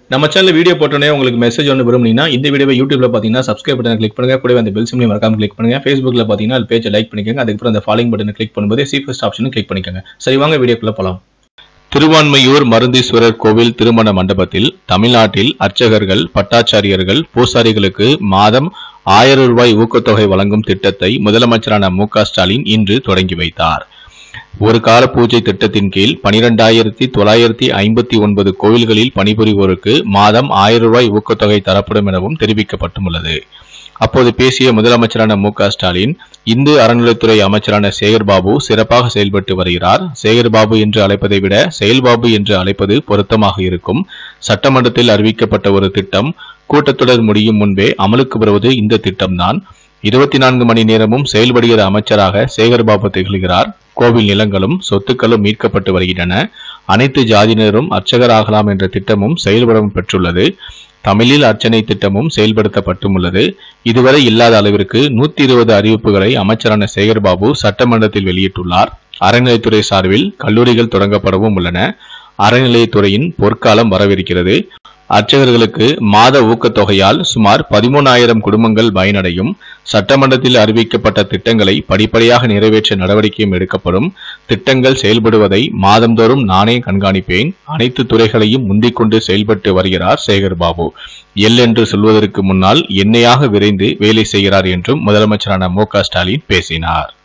நம்ம channel video போட்டோன்னே உங்களுக்கு மெசேஜ் ஒன்று விரும்புனீங்கன்னா இந்த வீடியோவை யூடியூப்ல பார்த்தீங்கன்னா சப்ஸ்கிரைப் பட்டனை கிளிக் பண்ணுங்க கூடவே அந்த பெல் சிம்லையும் மறக்காம கிளிக் பண்ணுங்க ஃபேஸ்புக்ல பார்த்தீங்கன்னா அது பேஜை லைக் பண்ணிக்கோங்க அதுக்கப்புறம் அந்த ஃபாலோயிங் பட்டனை கிளிக் பண்ணும்போது சீஃபஸ்ட் ஆப்ஷனும் கிளிக் பண்ணிக்கோங்க சரி வாங்க வீடியோக்குள்ள போலாம் திருவான்மையூர் மருந்தீஸ்வரர் கோவில் திருமண மண்டபத்தில் தமிழ்நாட்டில் அர்ச்சகர்கள் பட்டாச்சாரியர்கள் பூசாரிகளுக்கு மாதம் ஆயிரம் ரூபாய் ஊக்கத்தொகை வழங்கும் திட்டத்தை முதலமைச்சரான மு க ஸ்டாலின் இன்று தொடங்கி வைத்தார் ஒரு கால பூஜை திட்டத்தின் கீழ் பனிரெண்டாயிரத்தி தொள்ளாயிரத்தி ஐம்பத்தி ஒன்பது கோவில்களில் பணிபுரிவோருக்கு மாதம் ஆயிரம் ரூபாய் ஊக்கத்தொகை தரப்படும் எனவும் தெரிவிக்கப்பட்டுள்ளது அப்போது பேசிய முதலமைச்சரான மு க ஸ்டாலின் இந்து அறநிலைத்துறை அமைச்சரான சேகர்பாபு சிறப்பாக செயல்பட்டு வருகிறார் சேகர்பாபு என்று அழைப்பதை விட செயல்பாபு என்று அழைப்பது பொருத்தமாக இருக்கும் சட்டமன்றத்தில் அறிவிக்கப்பட்ட ஒரு திட்டம் கூட்டத்தொடர் முடியும் முன்பே அமலுக்கு வருவது இந்த திட்டம்தான் இருபத்தி நான்கு மணி நேரமும் செயல்படுகிற அமைச்சராக சேகர்பாபு திகழ்கிறார் கோவில் நிலங்களும் சொத்துக்களும் மீட்கப்பட்டு வருகின்றன அனைத்து ஜாதியினரும் அர்ச்சகராகலாம் என்ற திட்டமும் செயல்படம் பெற்றுள்ளது தமிழில் அர்ச்சனை திட்டமும் செயல்படுத்தப்பட்டுள்ளது இதுவரை இல்லாத அளவிற்கு நூத்தி இருபது அறிவிப்புகளை அமைச்சரான சேகர்பாபு சட்டமன்றத்தில் வெளியிட்டுள்ளார் அறநிலைத்துறை சார்பில் கல்லூரிகள் தொடங்கப்படவும் உள்ளன அறநிலையத்துறையின் பொற்காலம் வரவிருக்கிறது அர்ச்சகர்களுக்கு மாத ஊக்கத்தொகையால் சுமார் பதிமூணாயிரம் குடும்பங்கள் பயனடையும் சட்டமன்றத்தில் அறிவிக்கப்பட்ட திட்டங்களை படிப்படியாக நிறைவேற்ற நடவடிக்கையும் எடுக்கப்படும் திட்டங்கள் செயல்படுவதை மாதந்தோறும் நானே கண்காணிப்பேன் அனைத்து துறைகளையும் முந்திக்கொண்டு செயல்பட்டு வருகிறார் சேகர்பாபு எல் என்று சொல்வதற்கு முன்னால் என்னையாக விரைந்து வேலை செய்கிறார் என்றும் முதலமைச்சரான மு க ஸ்டாலின் பேசினார்